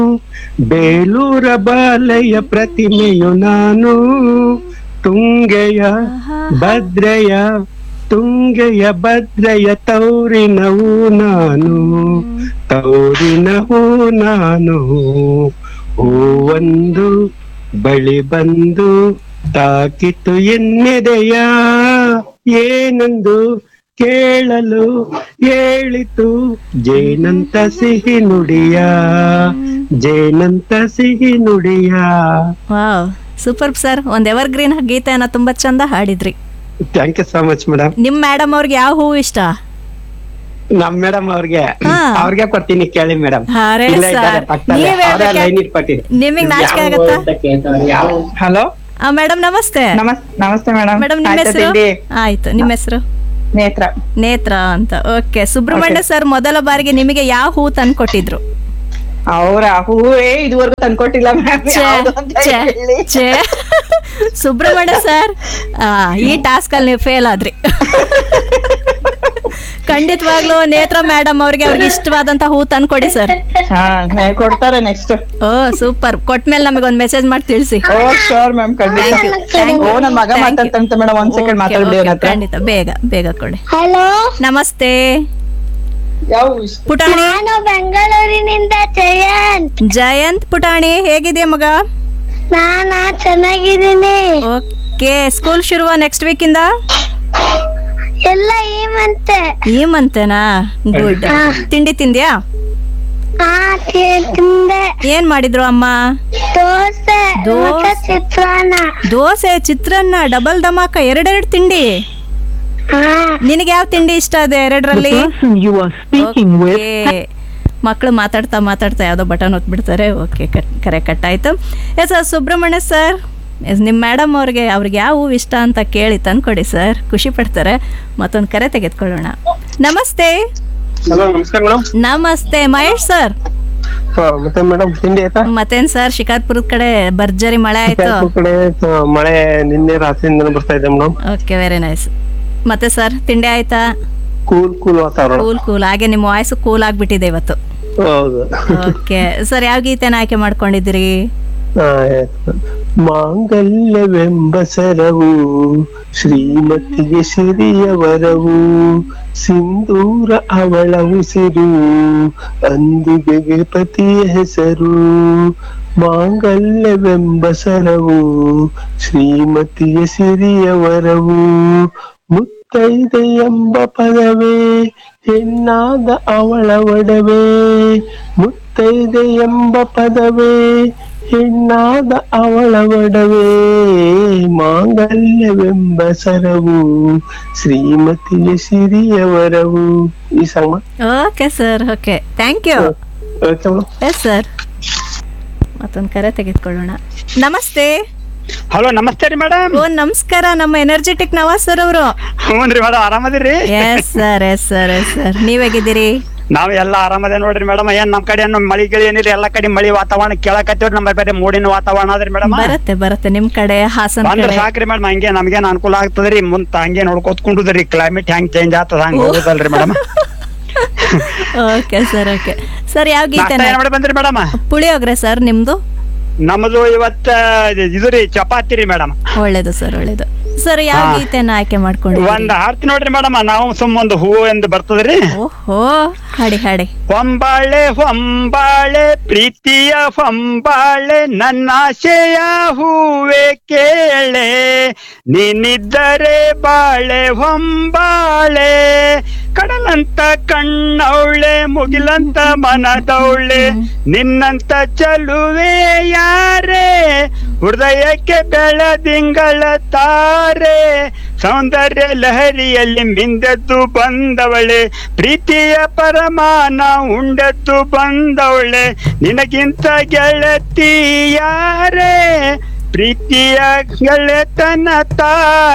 ಬೇಲೂರ ಬಾಲಯ್ಯ ಪ್ರತಿಮೆಯು ನಾನು ತುಂಗೆಯ ಭದ್ರೆಯ ತುಂಗೆಯ ಭದ್ರೆಯ ತೌರಿನವು ನಾನು ತೌರಿನವು ನಾನು ಹೂವೊಂದು ಬಳಿ ಬಂದು ತಾಕಿತು ಎನ್ನೆದೆಯ ಏನೆಂದು ಕೇಳಲು ಹೇಳಿತು ಜೇನಂತ ಸಿಹಿ ನುಡಿಯ ಜೇನಂತ ಸಿಹಿ ನುಡಿಯ ವಾವ್ ಸೂಪರ್ ಸರ್ ಒಂದ್ ಎವರ್ ಗ್ರೀನ್ ಗೀತೆಯನ್ನ ತುಂಬಾ ಚಂದ ಹಾಡಿದ್ರಿ thank you so much madam ನಿಮ್ ಮೇಡಮ್ ಅವ್ರಿಗೆ ಯಾವ ಹೂವು ಇಷ್ಟ ನಮ್ ಮೇಡಮ್ ಅವ್ರಿಗೆ ಹಾ. ಅವ್ರಿಗೆ ಕೊಡ್ತೀನಿ ಕೇಳಿ ಮೇಡಮ್ ಅರೆ ಸರ್ ನೀವ್ ಹೇಳ್ಬೇಕಾ? ಲೈನ್ ಇಟ್ಕೊತೀನಿ ನಿಮಗ್ ನಾಚಿಕೆ ಆಗತ್ತಾ ಹಲೋ ಆ ಮೇಡಮ್ ನಮಸ್ತೆ ನಮಸ್ ನಮಸ್ತೆ ಮೇಡಮ್ ಮೇಡಮ್ ನಿಮ್ಮ ಹೆಸರು ಆಯ್ತು ನಿಮ್ಮ ಹೆಸರು ನೇತ್ರ ನೇತ್ರ ಅಂತ ಓಕೆ ಸುಬ್ರಹ್ಮಣ್ಯ ಸರ್ ಮೊದಲ ಬಾರಿಗೆ ನಿಮಗೆ ಯಾವ ಹೂ ತಂದು ಕೊಟ್ಟಿದ್ರು ಅವ್ರ ಹೂವೇ ಇದುವರೆಗೂ ತಂದ್ಕೊಟ್ಟಿಲ್ಲ ಮ್ಯಾಮ್ ಛೆ, ಛೆ, ಛೆ. ಸುಬ್ರಹ್ಮಣ್ಯ ಸರ್ ಆ, ಈ ಟಾಸ್ಕ್ ಅಲ್ಲಿ ನೀವು ಫೇಲ್ ಆದ್ರಿ ಖಂಡಿತವಾಗ್ಲೂ ನೇತ್ರ ಮೇಡಮ್ ಅವ್ರಿಗೆ ಅವ್ರಿಗೆ ಇಷ್ಟವಾದಂತ ಹೂ ತಂದ್ಕೊಡಿ ಸರ್ ಹಾ ನೇ- ಕೊಡ್ತಾರೆ ನೆಕ್ಸ್ಟ್ ಓ ಸೂಪರ್ ಕೊಟ್ಮೇಲೆ ನಮಗೆ ಒಂದು ಮೆಸೇಜ್ ಮಾಡಿ ತಿಳಿಸಿ ಓ ಶೋರ್ ಮ್ಯಾಮ್ ಖಂಡಿತ ಓ ನನ್ ಮಗ ಮಾತಾಡ್ತಂತ ಮೇಡಮ್ ಒಂದ್ ಸೆಕೆಂಡ್ ಮಾತಾಡ್ಬಿಡಿ ಅವ್ನ ಹತ್ರ ಖಂಡಿತ ಬೇಗ ಬೇಗ ಕೊಡಿ ಹಲೋ ನಮಸ್ತೆ ಯಾವ ಪುಟಾಣಿ ನಾನು ಬೆಂಗಳೂರಿನಿಂದ ಜಯಂತ್ ಜಯಂತ್ ಪುಟಾಣಿ ಹೇಗಿದೆ ಮಗ ನಾನ ಚೆನ್ನಾಗಿದ್ದೀನಿ ಓಕೆ ಸ್ಕೂಲ್ ಶುರುವ ನೆಕ್ಸ್ಟ್ ವೀಕ್ ಇಂದ ಎಲ್ಲ ಈ ಮಂತೆ ಈ ಮಂತೇನಾ ಗುಡ್ ತಿಂಡಿ ತಿಂದ್ಯಾ ಆ ತಿ- ತಿಂದೆ ಏನ್ ಮಾಡಿದ್ರು ಅಮ್ಮ ದೋಸೆ ದೋ- ಮತ್ತೆ ಚಿತ್ರಾನ್ನ ದೋಸೆ ಚಿತ್ರಾನ್ನ ಡಬಲ್ ಧಮಾಕ ಎರಡೆರಡು ತಿಂಡಿ ಹಾ ನಿನಗೆ ಯಾವ ತಿಂಡಿ ಇಷ್ಟ ಇದೆ ಎರಡರಲ್ಲಿ ಮಕ್ಕಳು ಮಾತಾಡ್ತಾ ಮಾತಾಡ್ತಾ ಯಾವ್ದೋ ಬಟನ್ ಒತ್ಬಿಡ್ತಾರೆ ಓಕೆ ಕರೆ ಕಟ್ ಆಯ್ತು ಎಸ್ ಸುಬ್ರಹ್ಮಣ್ಯ ಸರ್ ಎಸ್ ನಿಮ್ಮ ಮೇಡಮ್ ಅವ್ರಿಗೆ ಅವ್ರಿಗೆ ಯಾವ ಹೂವು ಇಷ್ಟ ಅಂತ ಕೇಳಿ ತಂದ್ಕೊಡಿ ಸರ್ ಖುಷಿ ಪಡ್ತಾರೆ ಮತ್ತೊಂದು ಕರೆ ತೆಗೆದುಕೊಳ್ಳೋಣ ನಮಸ್ತೆ ಹಲೋ ನಮಸ್ಕಾರ ಮೇಡಮ್ ನಮಸ್ತೆ ಮಹೇಶ್ ಸರ್ ಮತ್ತೆ ಮೇಡಮ್ ತಿಂಡಿ ಆಯ್ತಾ ಮತ್ತೇನ್ ಸರ್ ಶಿಕಾರ್ಪುರದ ಕಡೆ ಭರ್ಜರಿ ಮಳೆ ಆಯ್ತು ಶಿಕಾರ್ಪುರ್ ಕಡೆ ಆ, ಮಳೆ ನಿನ್ನೆ ರಾತ್ರಿಯಿಂದ ಬರ್ತಾ ಇದೆ ಮೇಡಮ್ ಓಕೆ ವೆರಿ ನೈಸ್ ಮತ್ತೆ ಸರ್ ತಿಂಡಿ ಆಯ್ತಾ ಕೂಲ್ ಕೂಲ್ ವಾತಾವರಣ ಕೂಲ್ ಕೂಲ್ ಹಾಗೆ ನಿಮ್ಮ ವಾಯ್ಸ್ ಕೂಲ್ ಆಗ್ಬಿಟ್ಟಿದೆ ಇವತ್ತು ಹೌದು ಓಕೆ ಸರ್ ಯಾವ ಗೀತೆನ ಆಯ್ಕೆ ಮಾಡ್ಕೊಂಡಿದ್ದೀರಿ ಆ, ಆಯ್ತು. ಮಾಂಗಲ್ಯವೆಂಬ ಸರವು ಶ್ರೀಮತಿಗೆ ಸಿರಿಯ ವರವು ಸಿಂಧೂರ ಅವಳ ಉಸಿರು ಅಂದಿಗೆಗೆ ಪತಿಯ ಹೆಸರು ಮಾಂಗಲ್ಯವೆಂಬ ಸರವು ಶ್ರೀಮತಿಯ ಸಿರಿಯ ವರವು ಮುತ್ತೈದೆ ಎಂಬ ಪದವೇ ಹೆಣ್ಣಾದ ಅವಳ ಒಡವೆ ಮುತ್ತೈದೆ ಎಂಬ ಪದವೇ ಹೆಣ್ಣಾದ ಅವಳ ಒಡವೆ ಮಾಂಗಲ್ಯವೆಂಬ ಸರವು ಶ್ರೀಮತಿಯ ಸಿರಿಯವರವು ಈ song okay sir okay thank you okay madam yes sir ಮತ್ತೊಂದು ಕರೆ ತೆಗೆದುಕೊಳ್ಳೋಣ ನಮಸ್ತೆ ಹಲೋ ನಮಸ್ತೆ ರೀ ಮೇಡಮ್ ಓ ನಮಸ್ಕಾರ ನಮ್ಮ ಎನರ್ಜೆಟಿಕ್ ನವಾಜ್ ಸರ್ ಅವರು ಹ್ಞೂ ರೀ ಮೇಡಮ್ ಆರಾಮದಿರಿ yes sir yes sir yes sir ನೀವ್ ಹೇಗಿದ್ದೀರಿ ನಾವ್ ಎಲ್ಲ ಆರಾಮದೇ ನೋಡ್ರಿ ಮೇಡಮ್ ಏನ್ ನಮ್ ಕಡೆ ಏನು ಮಳಿ ಗಿಳಿ ಏನಿಲ್ಲ ಎಲ್ಲಾ ಕಡೆ ಮಳಿ ವಾತಾವರಣ ಕೇಳಕತ್ತೀವ್ರಿ ನಮ್ಮ ಬೇರೆ ಮೂಡಿನ ವಾತಾವರಣ ಅದ್ರಿ ಮೇಡಮ್ ಬರುತ್ತೆ ಬರುತ್ತೆ ನಿಮ್ ಕಡೆ ಹಾಸನ್ ಬಂದ್ರ ಕಡೆ ಸಾಕ್ರಿ ಮೇಡಮ್ ಹಂಗೆ ನಮ್ಗೇನ್ ಅನುಕೂಲ ಆಗ್ತದ್ರಿ ಮುಂತ ಹಂಗೆ ನೋಡ್ಕೊತ್ಕೊಂಡುದ್ರಿ ಕ್ಲೈಮೇಟ್ ಹೆಂಗ್ ಚೇಂಜ್ ಆಗ್ತದ ಹಂಗ ಹೋಗುದಲ್ರಿ madam okay sir okay sir ಯಾವ ನಾಷ್ಟ ಗೀತೆ ಏನ್ ಮಾಡಿ ಬಂದ್ರಿ ಮೇಡಮ್ ಪುಳಿಯೋಗ್ರೆ ಸರ್ ನಿಮ್ದು ನಮ್ದು ಇವತ್ತ ಇದು ರೀ ಚಪಾತಿ ರೀ ಮೇಡಮ್ ಒಳ್ಳೇದು ಸರ್ ಒಳ್ಳೇದು ಸರ್ ಯಾವ ಹಾ. ಗೀತೆನ ಆಯ್ಕೆ ಮಾಡ್ಕೊಂಡಿದ್ದೀರಿ ಒಂದ್ ಹಾಡ್ತಿ ನೋಡ್ರಿ ಮೇಡಮ್ ನಾವು ಸುಮ್ಮ ಒಂದು ಹೂ ಎಂದು ಬರ್ತದ್ರಿ ಓಹೋ ಹಾಡಿ ಹಾಡಿ ಹೊಂಬಾಳೆ ಹೊಂಬಾಳೆ ಪ್ರೀತಿಯ ಹೊಂಬಾಳೆ ನನ್ನ ಆಶೆಯ ಹೂವೆ ಕೇಳೆ ನೀನಿದ್ದರೆ ಬಾಳೆ ಹೊಂಬಾಳೆ ಕಡಲಂತ ಕಣ್ಣವಳೆ ಮುಗಿಲಂತ ಮನದವಳೆ ನಿನ್ನಂತ ಚಲುವೆ ಯಾರೇ ಹೃದಯಕ್ಕೆ ಬೆಳದಿಂಗಳ ತಾರೆ ಸೌಂದರ್ಯ ಲಹರಿಯಲ್ಲಿ ಮಿಂದೆದ್ದು ಬಂದವಳೆ ಪ್ರೀತಿಯ ಪರಮಾನ ಉಂಡದ್ದು ಬಂದವಳೆ ನಿನಗಿಂತ ಗೆಳತಿ ಯಾರೇ ಪ್ರೀತಿಯ ಗೆಳೆತನ ತಾ